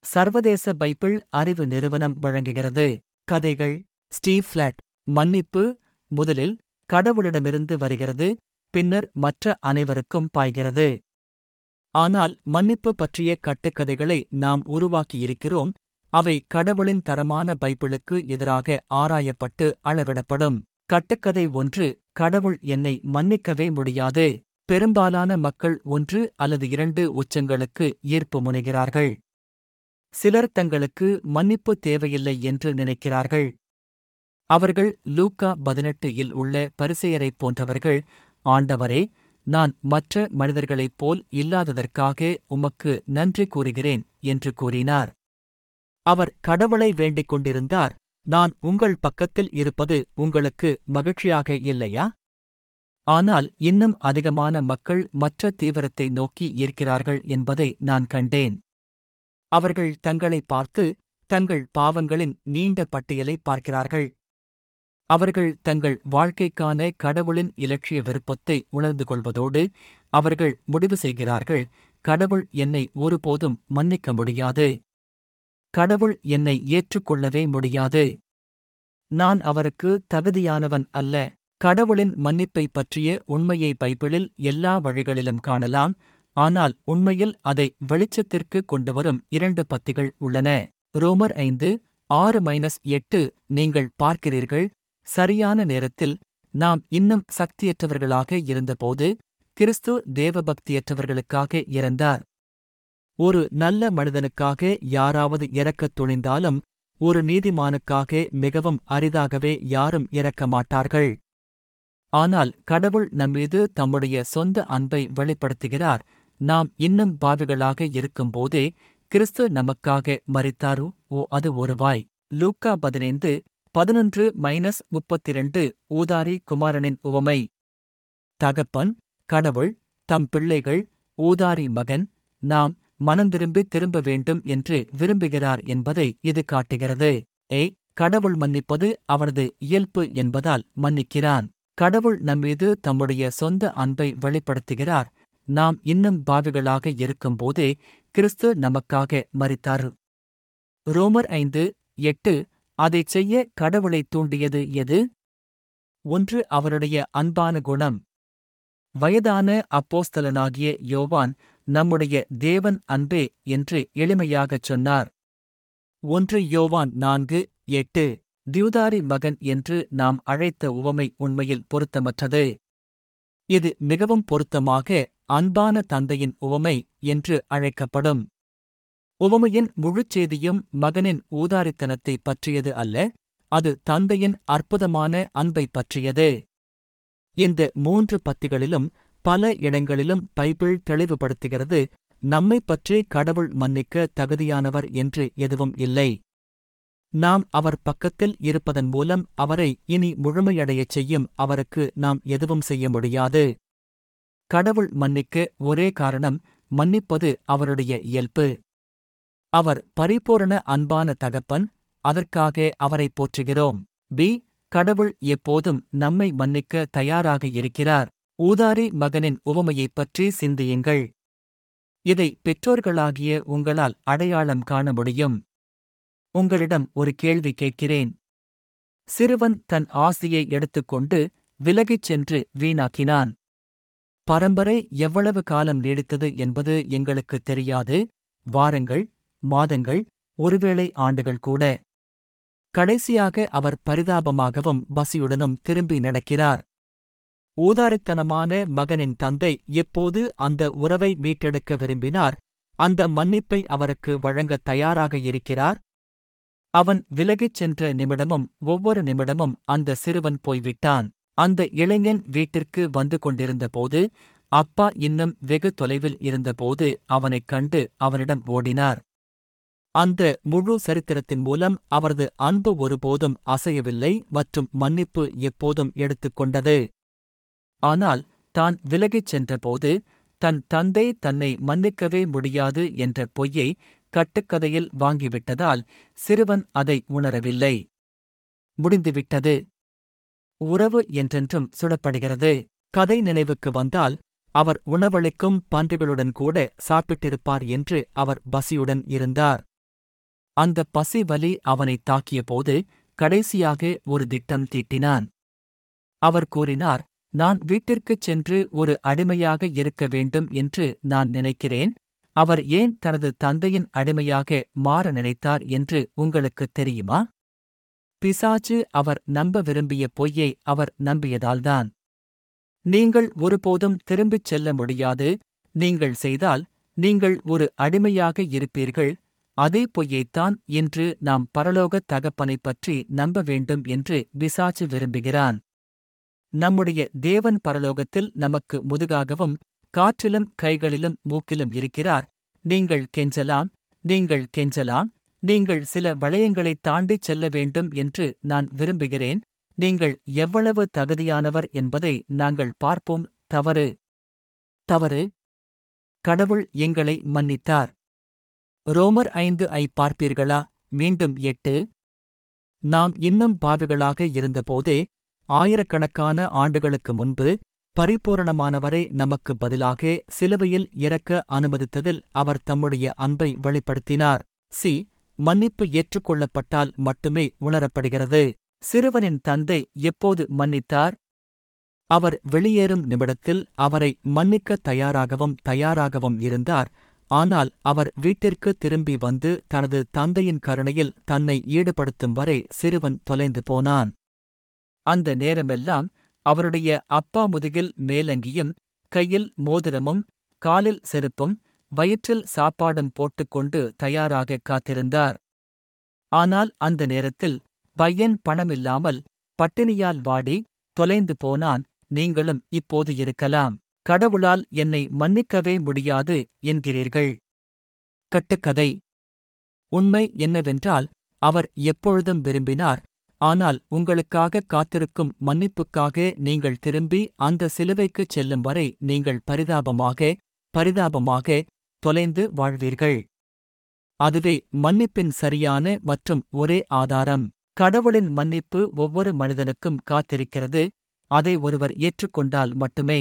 சர்வதேச பைபிள் அறிவு நிறுவனம் வழங்குகிறது கதைகள் ஸ்டீவ் ஃபிளாட் மன்னிப்பு முதலில் கடவுளிடமிருந்து வருகிறது பின்னர் மற்ற அனைவருக்கும் பாய்கிறது ஆனால் மன்னிப்பு பற்றிய கட்டுக்கதைகளை நாம் உருவாக்கியிருக்கிறோம் அவை கடவுளின் தரமான பைபிளுக்கு எதிராக ஆராயப்பட்டு அளவிடப்படும் கட்டுக்கதை ஒன்று கடவுள் என்னை மன்னிக்கவே முடியாது பெரும்பாலான மக்கள் ஒன்று அல்லது இரண்டு உச்சங்களுக்கு ஈர்ப்பு முனைகிறார்கள் சிலர் தங்களுக்கு மன்னிப்பு தேவையில்லை என்று நினைக்கிறார்கள் அவர்கள் லூக்கா பதினெட்டு இல் உள்ள பரிசெயரைப் போன்றவர்கள் ஆண்டவரே நான் மற்ற மனிதர்களைப் போல் இல்லாததற்காக உமக்கு நன்றி கூறுகிறேன் என்று கூறினார் அவர் கடவுளை வேண்டிக் கொண்டிருந்தார் நான் உங்கள் பக்கத்தில் இருப்பது உங்களுக்கு மகிழ்ச்சியாக இல்லையா ஆனால் இன்னும் அதிகமான மக்கள் மற்ற தீவிரத்தை நோக்கி ஈர்க்கிறார்கள் என்பதை நான் கண்டேன் அவர்கள் தங்களை பார்த்து தங்கள் பாவங்களின் நீண்ட பட்டியலை பார்க்கிறார்கள் அவர்கள் தங்கள் வாழ்க்கைக்கான கடவுளின் இலட்சிய விருப்பத்தை உணர்ந்து கொள்வதோடு அவர்கள் முடிவு செய்கிறார்கள் கடவுள் என்னை ஒருபோதும் மன்னிக்க முடியாது கடவுள் என்னை ஏற்றுக்கொள்ளவே முடியாது நான் அவருக்கு தகுதியானவன் அல்ல கடவுளின் மன்னிப்பை பற்றிய உண்மையை பைபிளில் எல்லா வழிகளிலும் காணலாம் ஆனால் உண்மையில் அதை வெளிச்சத்திற்கு கொண்டுவரும் இரண்டு பத்திகள் உள்ளன ரோமர் ஐந்து ஆறு மைனஸ் எட்டு நீங்கள் பார்க்கிறீர்கள் சரியான நேரத்தில் நாம் இன்னும் சக்தியற்றவர்களாக இருந்தபோது கிறிஸ்து தேவபக்தியற்றவர்களுக்காக இறந்தார் ஒரு நல்ல மனிதனுக்காக யாராவது இறக்கத் துணிந்தாலும் ஒரு நீதிமானுக்காக மிகவும் அரிதாகவே யாரும் இறக்க மாட்டார்கள் ஆனால் கடவுள் நம்மீது தம்முடைய சொந்த அன்பை வெளிப்படுத்துகிறார் நாம் இன்னும் பாவிகளாக இருக்கும்போதே கிறிஸ்து நமக்காக மறித்தாரு ஓ அது ஒருவாய் லூக்கா பதினைந்து பதினொன்று மைனஸ் முப்பத்திரண்டு ஊதாரி குமாரனின் உவமை தகப்பன் கடவுள் தம் பிள்ளைகள் ஊதாரி மகன் நாம் மனந்திரும்பி திரும்ப வேண்டும் என்று விரும்புகிறார் என்பதை இது காட்டுகிறது ஏய் கடவுள் மன்னிப்பது அவரது இயல்பு என்பதால் மன்னிக்கிறான் கடவுள் நம்மீது தம்முடைய சொந்த அன்பை வெளிப்படுத்துகிறார் நாம் இன்னும் பாவிகளாக இருக்கும்போதே கிறிஸ்து நமக்காக மறித்தார் ரோமர் ஐந்து எட்டு அதைச் செய்ய கடவுளை தூண்டியது எது ஒன்று அவருடைய அன்பான குணம் வயதான அப்போஸ்தலனாகிய யோவான் நம்முடைய தேவன் அன்பே என்று எளிமையாகச் சொன்னார் ஒன்று யோவான் நான்கு எட்டு தியூதாரி மகன் என்று நாம் அழைத்த உவமை உண்மையில் பொருத்தமற்றது இது மிகவும் பொருத்தமாக அன்பான தந்தையின் உவமை என்று அழைக்கப்படும் உவமையின் முழுச் செய்தியும் மகனின் ஊதாரித்தனத்தை பற்றியது அல்ல அது தந்தையின் அற்புதமான அன்பை பற்றியது இந்த மூன்று பத்திகளிலும் பல இடங்களிலும் பைபிள் தெளிவுபடுத்துகிறது நம்மை பற்றி கடவுள் மன்னிக்க தகுதியானவர் என்று எதுவும் இல்லை நாம் அவர் பக்கத்தில் இருப்பதன் மூலம் அவரை இனி முழுமையடையச் செய்யும் அவருக்கு நாம் எதுவும் செய்ய முடியாது கடவுள் மன்னிக்க ஒரே காரணம் மன்னிப்பது அவருடைய இயல்பு அவர் பரிபூரண அன்பான தகப்பன் அதற்காக அவரை போற்றுகிறோம் பி கடவுள் எப்போதும் நம்மை மன்னிக்க தயாராக இருக்கிறார் ஊதாரி மகனின் உவமையைப் பற்றி சிந்தியுங்கள் இதை பெற்றோர்களாகிய உங்களால் அடையாளம் காண முடியும் உங்களிடம் ஒரு கேள்வி கேட்கிறேன் சிறுவன் தன் ஆசையை எடுத்துக்கொண்டு விலகிச் சென்று வீணாக்கினான் பரம்பரை எவ்வளவு காலம் நீடித்தது என்பது எங்களுக்கு தெரியாது வாரங்கள் மாதங்கள் ஒருவேளை ஆண்டுகள் கூட கடைசியாக அவர் பரிதாபமாகவும் பசியுடனும் திரும்பி நடக்கிறார் ஊதாரித்தனமான மகனின் தந்தை எப்போது அந்த உறவை மீட்டெடுக்க விரும்பினார் அந்த மன்னிப்பை அவருக்கு வழங்க தயாராக இருக்கிறார் அவன் விலகிச் சென்ற நிமிடமும் ஒவ்வொரு நிமிடமும் அந்த சிறுவன் போய்விட்டான் அந்த இளைஞன் வீட்டிற்கு வந்து கொண்டிருந்தபோது அப்பா இன்னும் வெகு தொலைவில் இருந்தபோது அவனைக் கண்டு அவனிடம் ஓடினார் அந்த முழு சரித்திரத்தின் மூலம் அவரது அன்பு ஒருபோதும் அசையவில்லை மற்றும் மன்னிப்பு எப்போதும் எடுத்துக்கொண்டது ஆனால் தான் விலகிச் சென்றபோது தன் தந்தை தன்னை மன்னிக்கவே முடியாது என்ற பொய்யை கட்டுக்கதையில் வாங்கிவிட்டதால் சிறுவன் அதை உணரவில்லை முடிந்துவிட்டது உறவு என்றென்றும் சுடப்படுகிறது கதை நினைவுக்கு வந்தால் அவர் உணவளிக்கும் பன்றிகளுடன் கூட சாப்பிட்டிருப்பார் என்று அவர் பசியுடன் இருந்தார் அந்த பசி வலி அவனைத் தாக்கியபோது கடைசியாக ஒரு திட்டம் தீட்டினான் அவர் கூறினார் நான் வீட்டிற்குச் சென்று ஒரு அடிமையாக இருக்க வேண்டும் என்று நான் நினைக்கிறேன் அவர் ஏன் தனது தந்தையின் அடிமையாக மாற நினைத்தார் என்று உங்களுக்குத் தெரியுமா பிசாச்சு அவர் நம்ப விரும்பிய பொய்யை அவர் நம்பியதால்தான் நீங்கள் ஒருபோதும் திரும்பிச் செல்ல முடியாது நீங்கள் செய்தால் நீங்கள் ஒரு அடிமையாக இருப்பீர்கள் அதே பொய்யைத்தான் இன்று நாம் பரலோகத் தகப்பனைப் பற்றி நம்ப வேண்டும் என்று பிசாச்சு விரும்புகிறான் நம்முடைய தேவன் பரலோகத்தில் நமக்கு முதுகாகவும் காற்றிலும் கைகளிலும் மூக்கிலும் இருக்கிறார் நீங்கள் கெஞ்சலாம் நீங்கள் கெஞ்சலாம் நீங்கள் சில வளையங்களைத் தாண்டிச் செல்ல வேண்டும் என்று நான் விரும்புகிறேன் நீங்கள் எவ்வளவு தகுதியானவர் என்பதை நாங்கள் பார்ப்போம் தவறு தவறு கடவுள் எங்களை மன்னித்தார் ரோமர் ஐந்து ஐ பார்ப்பீர்களா மீண்டும் எட்டு நாம் இன்னும் பாவிகளாக இருந்தபோதே ஆயிரக்கணக்கான ஆண்டுகளுக்கு முன்பு பரிபூரணமானவரை நமக்கு பதிலாக சிலுவையில் இறக்க அனுமதித்ததில் அவர் தம்முடைய அன்பை வெளிப்படுத்தினார் சி மன்னிப்பு ஏற்றுக்கொள்ளப்பட்டால் மட்டுமே உணரப்படுகிறது சிறுவனின் தந்தை எப்போது மன்னித்தார் அவர் வெளியேறும் நிமிடத்தில் அவரை மன்னிக்க தயாராகவும் தயாராகவும் இருந்தார் ஆனால் அவர் வீட்டிற்கு திரும்பி வந்து தனது தந்தையின் கருணையில் தன்னை ஈடுபடுத்தும் வரை சிறுவன் தொலைந்து போனான் அந்த நேரமெல்லாம் அவருடைய அப்பா முதுகில் மேலங்கியும் கையில் மோதிரமும் காலில் செருப்பும் வயிற்றில் சாப்பாடும் போட்டுக்கொண்டு தயாராக காத்திருந்தார் ஆனால் அந்த நேரத்தில் பையன் பணமில்லாமல் பட்டினியால் வாடி தொலைந்து போனான் நீங்களும் இப்போது இருக்கலாம் கடவுளால் என்னை மன்னிக்கவே முடியாது என்கிறீர்கள் கட்டுக்கதை உண்மை என்னவென்றால் அவர் எப்பொழுதும் விரும்பினார் ஆனால் உங்களுக்காக காத்திருக்கும் மன்னிப்புக்காக நீங்கள் திரும்பி அந்த சிலுவைக்குச் செல்லும் வரை நீங்கள் பரிதாபமாக பரிதாபமாக தொலைந்து வாழ்வீர்கள் அதுவே மன்னிப்பின் சரியான மற்றும் ஒரே ஆதாரம் கடவுளின் மன்னிப்பு ஒவ்வொரு மனிதனுக்கும் காத்திருக்கிறது அதை ஒருவர் ஏற்றுக்கொண்டால் மட்டுமே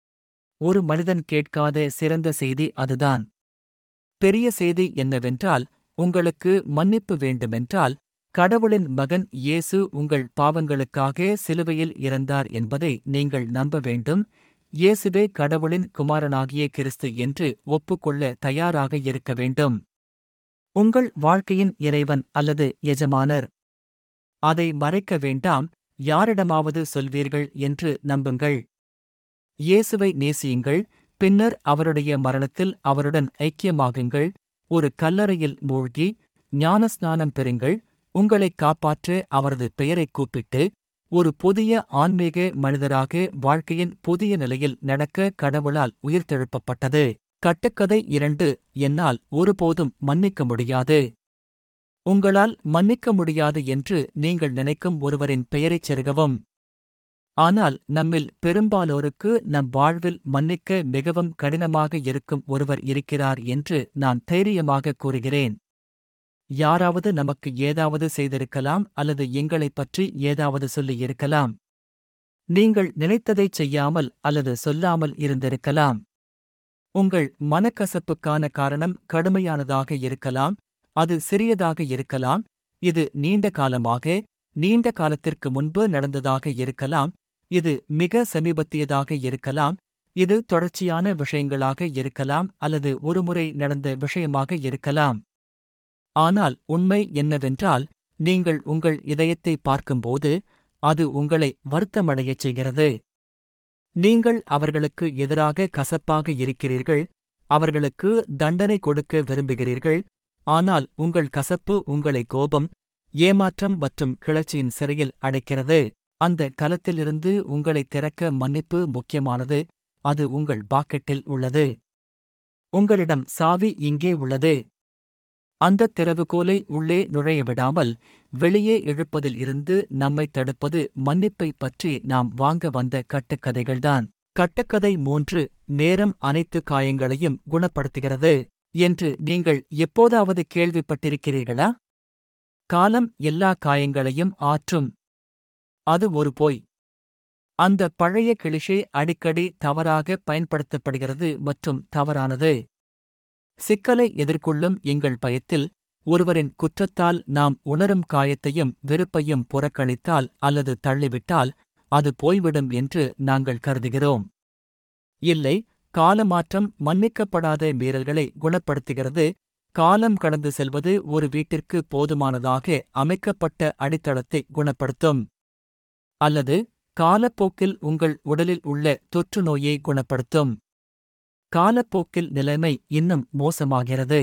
ஒரு மனிதன் கேட்காத சிறந்த செய்தி அதுதான் பெரிய செய்தி என்னவென்றால் உங்களுக்கு மன்னிப்பு வேண்டுமென்றால் கடவுளின் மகன் இயேசு உங்கள் பாவங்களுக்காக சிலுவையில் இறந்தார் என்பதை நீங்கள் நம்ப வேண்டும் இயேசுவே கடவுளின் குமாரனாகிய கிறிஸ்து என்று ஒப்புக்கொள்ள தயாராக இருக்க வேண்டும் உங்கள் வாழ்க்கையின் இறைவன் அல்லது எஜமானர் அதை மறைக்க வேண்டாம் யாரிடமாவது சொல்வீர்கள் என்று நம்புங்கள் இயேசுவை நேசியுங்கள் பின்னர் அவருடைய மரணத்தில் அவருடன் ஐக்கியமாகுங்கள் ஒரு கல்லறையில் மூழ்கி ஞானஸ்நானம் பெறுங்கள் உங்களைக் காப்பாற்ற அவரது பெயரைக் கூப்பிட்டு ஒரு புதிய ஆன்மீக மனிதராக வாழ்க்கையின் புதிய நிலையில் நடக்க கடவுளால் உயிர்த்தெழுப்பப்பட்டது கட்டுக்கதை இரண்டு என்னால் ஒருபோதும் மன்னிக்க முடியாது உங்களால் மன்னிக்க முடியாது என்று நீங்கள் நினைக்கும் ஒருவரின் பெயரைச் செருகவும் ஆனால் நம்மில் பெரும்பாலோருக்கு நம் வாழ்வில் மன்னிக்க மிகவும் கடினமாக இருக்கும் ஒருவர் இருக்கிறார் என்று நான் தைரியமாக கூறுகிறேன் யாராவது நமக்கு ஏதாவது செய்திருக்கலாம் அல்லது எங்களைப் பற்றி ஏதாவது சொல்லியிருக்கலாம் நீங்கள் நினைத்ததைச் செய்யாமல் அல்லது சொல்லாமல் இருந்திருக்கலாம் உங்கள் மனக்கசப்புக்கான காரணம் கடுமையானதாக இருக்கலாம் அது சிறியதாக இருக்கலாம் இது நீண்ட காலமாக நீண்ட காலத்திற்கு முன்பு நடந்ததாக இருக்கலாம் இது மிக சமீபத்தியதாக இருக்கலாம் இது தொடர்ச்சியான விஷயங்களாக இருக்கலாம் அல்லது ஒருமுறை நடந்த விஷயமாக இருக்கலாம் ஆனால் உண்மை என்னவென்றால் நீங்கள் உங்கள் இதயத்தை பார்க்கும்போது அது உங்களை வருத்தமடையச் செய்கிறது நீங்கள் அவர்களுக்கு எதிராக கசப்பாக இருக்கிறீர்கள் அவர்களுக்கு தண்டனை கொடுக்க விரும்புகிறீர்கள் ஆனால் உங்கள் கசப்பு உங்களை கோபம் ஏமாற்றம் மற்றும் கிளர்ச்சியின் சிறையில் அடைக்கிறது அந்த கலத்திலிருந்து உங்களை திறக்க மன்னிப்பு முக்கியமானது அது உங்கள் பாக்கெட்டில் உள்ளது உங்களிடம் சாவி இங்கே உள்ளது அந்த திறவுகோலை உள்ளே நுழைய விடாமல் வெளியே இழுப்பதில் இருந்து நம்மை தடுப்பது மன்னிப்பை பற்றி நாம் வாங்க வந்த கட்டுக்கதைகள்தான் கட்டுக்கதை மூன்று நேரம் அனைத்து காயங்களையும் குணப்படுத்துகிறது என்று நீங்கள் எப்போதாவது கேள்விப்பட்டிருக்கிறீர்களா காலம் எல்லா காயங்களையும் ஆற்றும் அது ஒரு பொய் அந்த பழைய கிளிஷே அடிக்கடி தவறாக பயன்படுத்தப்படுகிறது மற்றும் தவறானது சிக்கலை எதிர்கொள்ளும் எங்கள் பயத்தில் ஒருவரின் குற்றத்தால் நாம் உணரும் காயத்தையும் வெறுப்பையும் புறக்கணித்தால் அல்லது தள்ளிவிட்டால் அது போய்விடும் என்று நாங்கள் கருதுகிறோம் இல்லை காலமாற்றம் மன்னிக்கப்படாத மீறல்களை குணப்படுத்துகிறது காலம் கடந்து செல்வது ஒரு வீட்டிற்கு போதுமானதாக அமைக்கப்பட்ட அடித்தளத்தை குணப்படுத்தும் அல்லது காலப்போக்கில் உங்கள் உடலில் உள்ள தொற்று நோயை குணப்படுத்தும் காலப்போக்கில் நிலைமை இன்னும் மோசமாகிறது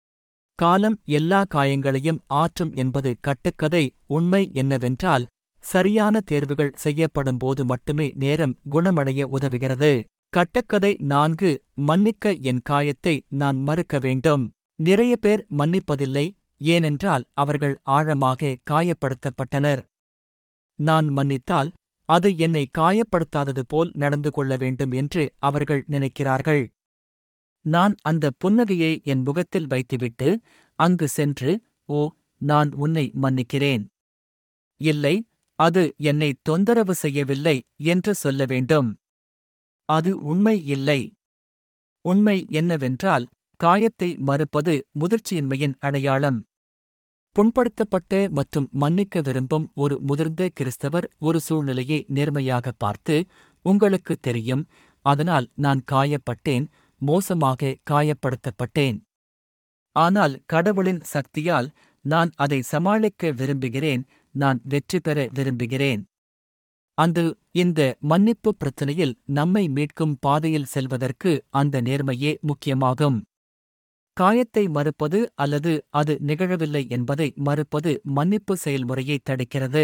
காலம் எல்லா காயங்களையும் ஆற்றும் என்பது கட்டுக்கதை உண்மை என்னவென்றால் சரியான தேர்வுகள் செய்யப்படும் போது மட்டுமே நேரம் குணமடைய உதவுகிறது கட்டக்கதை நான்கு மன்னிக்க என் காயத்தை நான் மறுக்க வேண்டும் நிறைய பேர் மன்னிப்பதில்லை ஏனென்றால் அவர்கள் ஆழமாக காயப்படுத்தப்பட்டனர் நான் மன்னித்தால் அது என்னை காயப்படுத்தாதது போல் நடந்து கொள்ள வேண்டும் என்று அவர்கள் நினைக்கிறார்கள் நான் அந்த புன்னகையை என் முகத்தில் வைத்துவிட்டு அங்கு சென்று ஓ நான் உன்னை மன்னிக்கிறேன் இல்லை அது என்னை தொந்தரவு செய்யவில்லை என்று சொல்ல வேண்டும் அது உண்மை இல்லை உண்மை என்னவென்றால் காயத்தை மறுப்பது முதிர்ச்சியின்மையின் அடையாளம் புண்படுத்தப்பட்ட மற்றும் மன்னிக்க விரும்பும் ஒரு முதிர்ந்த கிறிஸ்தவர் ஒரு சூழ்நிலையை நேர்மையாக பார்த்து உங்களுக்கு தெரியும் அதனால் நான் காயப்பட்டேன் மோசமாக காயப்படுத்தப்பட்டேன் ஆனால் கடவுளின் சக்தியால் நான் அதை சமாளிக்க விரும்புகிறேன் நான் வெற்றி பெற விரும்புகிறேன் அந்த இந்த மன்னிப்பு பிரச்சனையில் நம்மை மீட்கும் பாதையில் செல்வதற்கு அந்த நேர்மையே முக்கியமாகும் காயத்தை மறுப்பது அல்லது அது நிகழவில்லை என்பதை மறுப்பது மன்னிப்பு செயல்முறையை தடுக்கிறது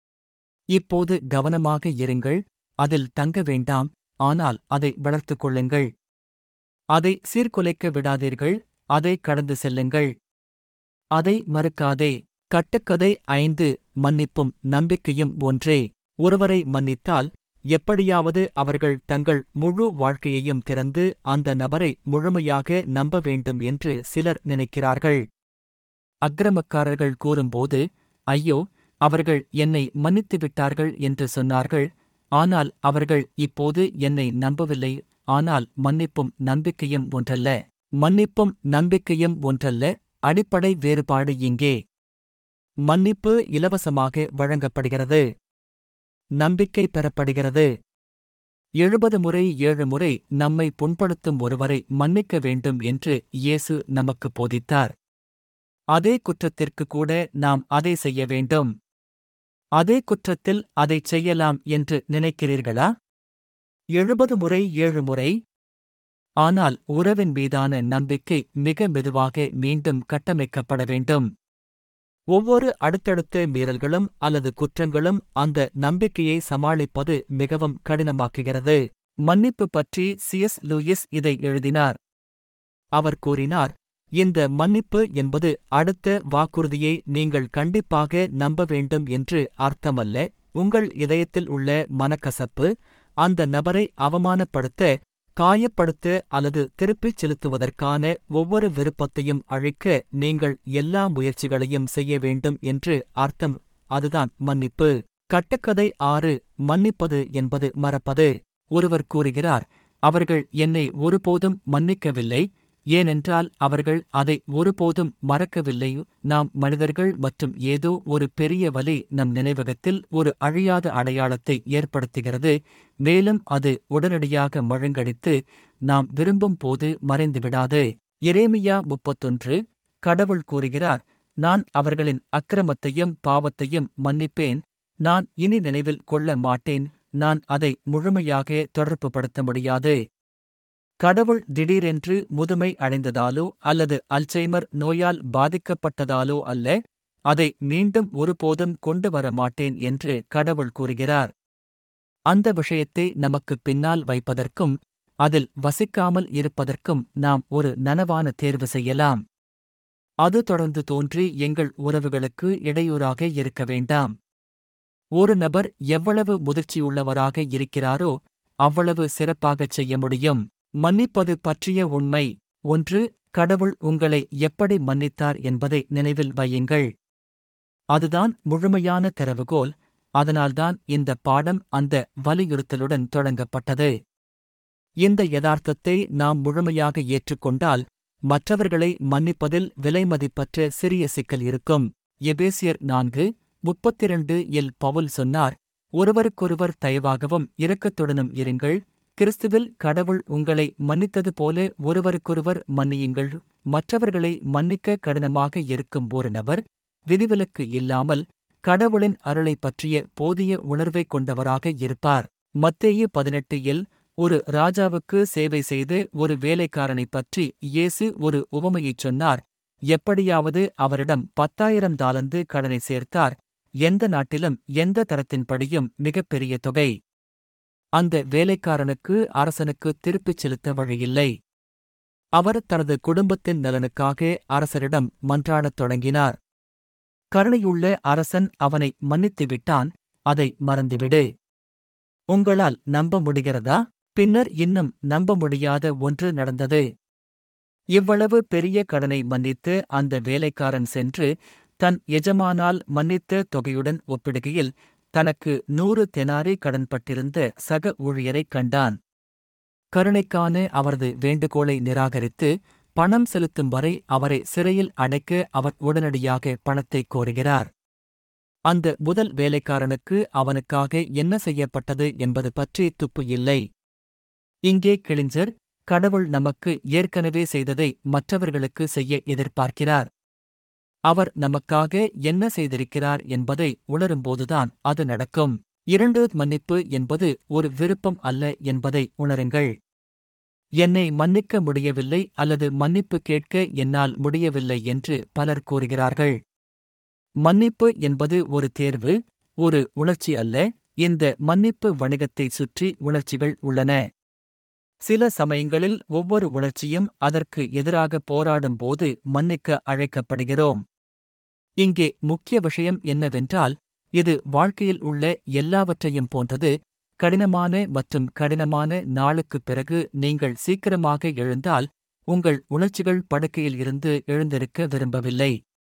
இப்போது கவனமாக இருங்கள் அதில் தங்க வேண்டாம் ஆனால் அதை வளர்த்துக் கொள்ளுங்கள் அதை சீர்குலைக்க விடாதீர்கள் அதை கடந்து செல்லுங்கள் அதை மறுக்காதே கட்டுக்கதை ஐந்து மன்னிப்பும் நம்பிக்கையும் ஒன்றே ஒருவரை மன்னித்தால் எப்படியாவது அவர்கள் தங்கள் முழு வாழ்க்கையையும் திறந்து அந்த நபரை முழுமையாக நம்ப வேண்டும் என்று சிலர் நினைக்கிறார்கள் அக்கிரமக்காரர்கள் கூறும்போது ஐயோ அவர்கள் என்னை மன்னித்து விட்டார்கள் என்று சொன்னார்கள் ஆனால் அவர்கள் இப்போது என்னை நம்பவில்லை ஆனால் மன்னிப்பும் நம்பிக்கையும் ஒன்றல்ல மன்னிப்பும் நம்பிக்கையும் ஒன்றல்ல அடிப்படை வேறுபாடு இங்கே மன்னிப்பு இலவசமாக வழங்கப்படுகிறது நம்பிக்கை பெறப்படுகிறது எழுபது முறை ஏழு முறை நம்மை புண்படுத்தும் ஒருவரை மன்னிக்க வேண்டும் என்று இயேசு நமக்கு போதித்தார் அதே குற்றத்திற்கு கூட நாம் அதை செய்ய வேண்டும் அதே குற்றத்தில் அதைச் செய்யலாம் என்று நினைக்கிறீர்களா எழுபது முறை ஏழு முறை ஆனால் உறவின் மீதான நம்பிக்கை மிக மெதுவாக மீண்டும் கட்டமைக்கப்பட வேண்டும் ஒவ்வொரு அடுத்தடுத்த மீறல்களும் அல்லது குற்றங்களும் அந்த நம்பிக்கையை சமாளிப்பது மிகவும் கடினமாக்குகிறது மன்னிப்பு பற்றி சிஎஸ் லூயிஸ் இதை எழுதினார் அவர் கூறினார் இந்த மன்னிப்பு என்பது அடுத்த வாக்குறுதியை நீங்கள் கண்டிப்பாக நம்ப வேண்டும் என்று அர்த்தமல்ல உங்கள் இதயத்தில் உள்ள மனக்கசப்பு அந்த நபரை அவமானப்படுத்த காயப்படுத்த அல்லது திருப்பிச் செலுத்துவதற்கான ஒவ்வொரு விருப்பத்தையும் அழிக்க நீங்கள் எல்லா முயற்சிகளையும் செய்ய வேண்டும் என்று அர்த்தம் அதுதான் மன்னிப்பு கட்டுக்கதை ஆறு மன்னிப்பது என்பது மறப்பது ஒருவர் கூறுகிறார் அவர்கள் என்னை ஒருபோதும் மன்னிக்கவில்லை ஏனென்றால் அவர்கள் அதை ஒருபோதும் மறக்கவில்லை நாம் மனிதர்கள் மற்றும் ஏதோ ஒரு பெரிய வலி நம் நினைவகத்தில் ஒரு அழியாத அடையாளத்தை ஏற்படுத்துகிறது மேலும் அது உடனடியாக மழுங்கடித்து நாம் விரும்பும் போது மறைந்துவிடாது எரேமியா முப்பத்தொன்று கடவுள் கூறுகிறார் நான் அவர்களின் அக்கிரமத்தையும் பாவத்தையும் மன்னிப்பேன் நான் இனி நினைவில் கொள்ள மாட்டேன் நான் அதை முழுமையாக தொடர்புபடுத்த முடியாது கடவுள் திடீரென்று முதுமை அடைந்ததாலோ அல்லது அல்சைமர் நோயால் பாதிக்கப்பட்டதாலோ அல்ல அதை மீண்டும் ஒருபோதும் கொண்டு வர மாட்டேன் என்று கடவுள் கூறுகிறார் அந்த விஷயத்தை நமக்கு பின்னால் வைப்பதற்கும் அதில் வசிக்காமல் இருப்பதற்கும் நாம் ஒரு நனவான தேர்வு செய்யலாம் அது தொடர்ந்து தோன்றி எங்கள் உறவுகளுக்கு இடையூறாக இருக்க வேண்டாம் ஒரு நபர் எவ்வளவு முதிர்ச்சியுள்ளவராக இருக்கிறாரோ அவ்வளவு சிறப்பாகச் செய்ய முடியும் மன்னிப்பது பற்றிய உண்மை ஒன்று கடவுள் உங்களை எப்படி மன்னித்தார் என்பதை நினைவில் வையுங்கள் அதுதான் முழுமையான திறவுகோல் அதனால்தான் இந்த பாடம் அந்த வலியுறுத்தலுடன் தொடங்கப்பட்டது இந்த யதார்த்தத்தை நாம் முழுமையாக ஏற்றுக்கொண்டால் மற்றவர்களை மன்னிப்பதில் விலைமதிப்பற்ற சிறிய சிக்கல் இருக்கும் எபேசியர் நான்கு முப்பத்திரண்டு இல் பவுல் சொன்னார் ஒருவருக்கொருவர் தயவாகவும் இரக்கத்துடனும் இருங்கள் கிறிஸ்துவில் கடவுள் உங்களை மன்னித்தது போல ஒருவருக்கொருவர் மன்னியுங்கள் மற்றவர்களை மன்னிக்க கடினமாக இருக்கும் ஒரு நபர் விதிவிலக்கு இல்லாமல் கடவுளின் அருளை பற்றிய போதிய உணர்வை கொண்டவராக இருப்பார் மத்தேயு பதினெட்டு இல் ஒரு ராஜாவுக்கு சேவை செய்து ஒரு வேலைக்காரனைப் பற்றி இயேசு ஒரு உவமையைச் சொன்னார் எப்படியாவது அவரிடம் பத்தாயிரம் தாலந்து கடனை சேர்த்தார் எந்த நாட்டிலும் எந்த தரத்தின்படியும் மிகப்பெரிய தொகை அந்த வேலைக்காரனுக்கு அரசனுக்கு திருப்பிச் செலுத்த வழியில்லை அவர் தனது குடும்பத்தின் நலனுக்காக அரசரிடம் மன்றாடத் தொடங்கினார் கருணையுள்ள அரசன் அவனை மன்னித்துவிட்டான் அதை மறந்துவிடு உங்களால் நம்ப முடிகிறதா பின்னர் இன்னும் நம்ப முடியாத ஒன்று நடந்தது இவ்வளவு பெரிய கடனை மன்னித்து அந்த வேலைக்காரன் சென்று தன் எஜமானால் மன்னித்த தொகையுடன் ஒப்பிடுகையில் தனக்கு நூறு தெனாரி கடன்பட்டிருந்த சக ஊழியரைக் கண்டான் கருணைக்கான அவரது வேண்டுகோளை நிராகரித்து பணம் செலுத்தும் வரை அவரை சிறையில் அடைக்க அவர் உடனடியாக பணத்தை கோருகிறார் அந்த முதல் வேலைக்காரனுக்கு அவனுக்காக என்ன செய்யப்பட்டது என்பது பற்றி துப்பு இல்லை இங்கே கிளிஞ்சர் கடவுள் நமக்கு ஏற்கனவே செய்ததை மற்றவர்களுக்கு செய்ய எதிர்பார்க்கிறார் அவர் நமக்காக என்ன செய்திருக்கிறார் என்பதை உணரும்போதுதான் அது நடக்கும் இரண்டு மன்னிப்பு என்பது ஒரு விருப்பம் அல்ல என்பதை உணருங்கள் என்னை மன்னிக்க முடியவில்லை அல்லது மன்னிப்பு கேட்க என்னால் முடியவில்லை என்று பலர் கூறுகிறார்கள் மன்னிப்பு என்பது ஒரு தேர்வு ஒரு உணர்ச்சி அல்ல இந்த மன்னிப்பு வணிகத்தை சுற்றி உணர்ச்சிகள் உள்ளன சில சமயங்களில் ஒவ்வொரு உணர்ச்சியும் அதற்கு எதிராக போராடும் போது மன்னிக்க அழைக்கப்படுகிறோம் இங்கே முக்கிய விஷயம் என்னவென்றால் இது வாழ்க்கையில் உள்ள எல்லாவற்றையும் போன்றது கடினமான மற்றும் கடினமான நாளுக்குப் பிறகு நீங்கள் சீக்கிரமாக எழுந்தால் உங்கள் உணர்ச்சிகள் படுக்கையில் இருந்து எழுந்திருக்க விரும்பவில்லை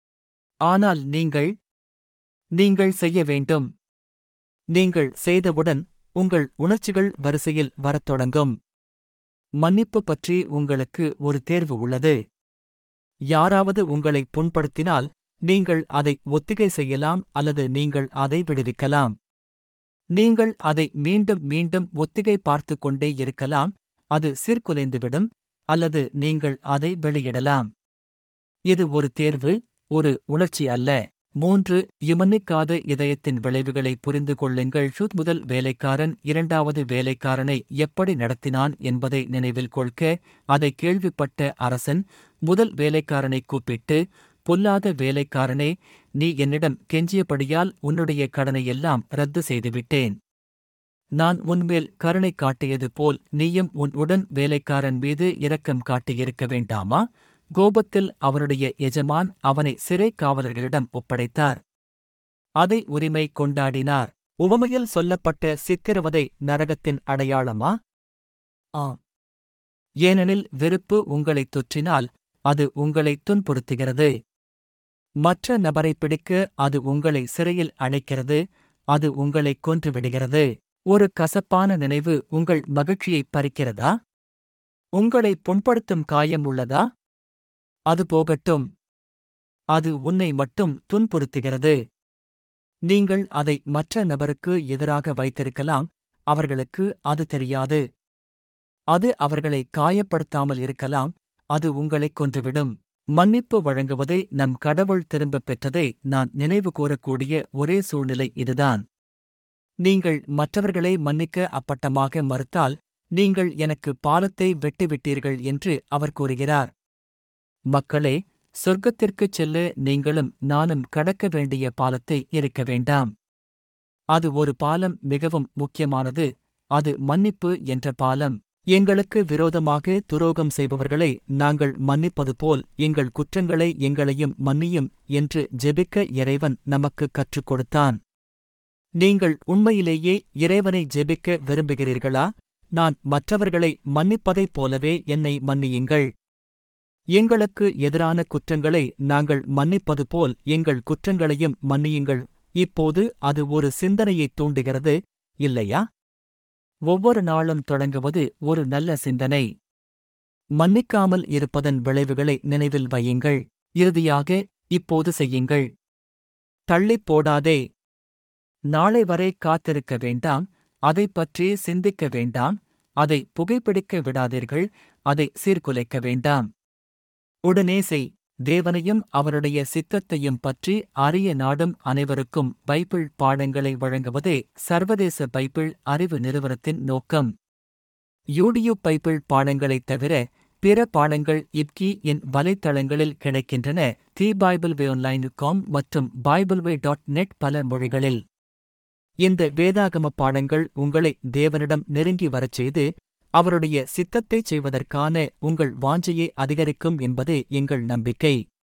ஆனால் நீங்கள் நீங்கள் செய்ய வேண்டும் நீங்கள் செய்தவுடன் உங்கள் உணர்ச்சிகள் வரிசையில் வரத் தொடங்கும் மன்னிப்பு பற்றி உங்களுக்கு ஒரு தேர்வு உள்ளது யாராவது உங்களை புண்படுத்தினால் நீங்கள் அதை ஒத்திகை செய்யலாம் அல்லது நீங்கள் அதை விடுவிக்கலாம் நீங்கள் அதை மீண்டும் மீண்டும் ஒத்திகை பார்த்துக் கொண்டே இருக்கலாம் அது சீர்குலைந்துவிடும் அல்லது நீங்கள் அதை வெளியிடலாம் இது ஒரு தேர்வு ஒரு உணர்ச்சி அல்ல மூன்று இமன்னிக்காத இதயத்தின் விளைவுகளை புரிந்து கொள்ளுங்கள் ஷுத் முதல் வேலைக்காரன் இரண்டாவது வேலைக்காரனை எப்படி நடத்தினான் என்பதை நினைவில் கொள்க அதை கேள்விப்பட்ட அரசன் முதல் வேலைக்காரனை கூப்பிட்டு பொல்லாத வேலைக்காரனே நீ என்னிடம் கெஞ்சியபடியால் உன்னுடைய கடனையெல்லாம் ரத்து செய்துவிட்டேன் நான் உன்மேல் கருணை காட்டியது போல் நீயும் உன் உடன் வேலைக்காரன் மீது இரக்கம் காட்டியிருக்க வேண்டாமா கோபத்தில் அவனுடைய எஜமான் அவனை சிறை காவலர்களிடம் ஒப்படைத்தார் அதை உரிமை கொண்டாடினார் உவமையில் சொல்லப்பட்ட சித்திரவதை நரகத்தின் அடையாளமா ஆம் ஏனெனில் வெறுப்பு உங்களைத் தொற்றினால் அது உங்களை துன்புறுத்துகிறது மற்ற நபரை பிடிக்க அது உங்களை சிறையில் அழைக்கிறது அது உங்களை கொன்றுவிடுகிறது ஒரு கசப்பான நினைவு உங்கள் மகிழ்ச்சியைப் பறிக்கிறதா உங்களை புண்படுத்தும் காயம் உள்ளதா அது போகட்டும் அது உன்னை மட்டும் துன்புறுத்துகிறது நீங்கள் அதை மற்ற நபருக்கு எதிராக வைத்திருக்கலாம் அவர்களுக்கு அது தெரியாது அது அவர்களை காயப்படுத்தாமல் இருக்கலாம் அது உங்களைக் கொன்றுவிடும் மன்னிப்பு வழங்குவதை நம் கடவுள் திரும்பப் பெற்றதை நான் நினைவு கூறக்கூடிய ஒரே சூழ்நிலை இதுதான் நீங்கள் மற்றவர்களை மன்னிக்க அப்பட்டமாக மறுத்தால் நீங்கள் எனக்கு பாலத்தை வெட்டிவிட்டீர்கள் என்று அவர் கூறுகிறார் மக்களே சொர்க்கத்திற்குச் செல்ல நீங்களும் நானும் கடக்க வேண்டிய பாலத்தை இருக்க வேண்டாம் அது ஒரு பாலம் மிகவும் முக்கியமானது அது மன்னிப்பு என்ற பாலம் எங்களுக்கு விரோதமாக துரோகம் செய்பவர்களை நாங்கள் மன்னிப்பது போல் எங்கள் குற்றங்களை எங்களையும் மன்னியும் என்று ஜெபிக்க இறைவன் நமக்கு கற்றுக் கொடுத்தான் நீங்கள் உண்மையிலேயே இறைவனை ஜெபிக்க விரும்புகிறீர்களா நான் மற்றவர்களை மன்னிப்பதைப் போலவே என்னை மன்னியுங்கள் எங்களுக்கு எதிரான குற்றங்களை நாங்கள் மன்னிப்பது போல் எங்கள் குற்றங்களையும் மன்னியுங்கள் இப்போது அது ஒரு சிந்தனையைத் தூண்டுகிறது இல்லையா ஒவ்வொரு நாளும் தொடங்குவது ஒரு நல்ல சிந்தனை மன்னிக்காமல் இருப்பதன் விளைவுகளை நினைவில் வையுங்கள் இறுதியாக இப்போது செய்யுங்கள் தள்ளிப் போடாதே நாளை வரை காத்திருக்க வேண்டாம் அதைப் பற்றி சிந்திக்க வேண்டாம் அதை புகைப்பிடிக்க விடாதீர்கள் அதை சீர்குலைக்க வேண்டாம் உடனே செய் தேவனையும் அவருடைய சித்தத்தையும் பற்றி அறிய நாடும் அனைவருக்கும் பைபிள் பாடங்களை வழங்குவதே சர்வதேச பைபிள் அறிவு நிறுவனத்தின் நோக்கம் யூடியூப் பைபிள் பாடங்களைத் தவிர பிற பாடங்கள் இப்கி என் வலைத்தளங்களில் கிடைக்கின்றன the Bible way online com மற்றும் பைபிள்வே டாட் நெட் பல மொழிகளில் இந்த வேதாகம பாடங்கள் உங்களை தேவனிடம் நெருங்கி வரச் செய்து அவருடைய சித்தத்தைச் செய்வதற்கான உங்கள் வாஞ்சையை அதிகரிக்கும் என்பதே எங்கள் நம்பிக்கை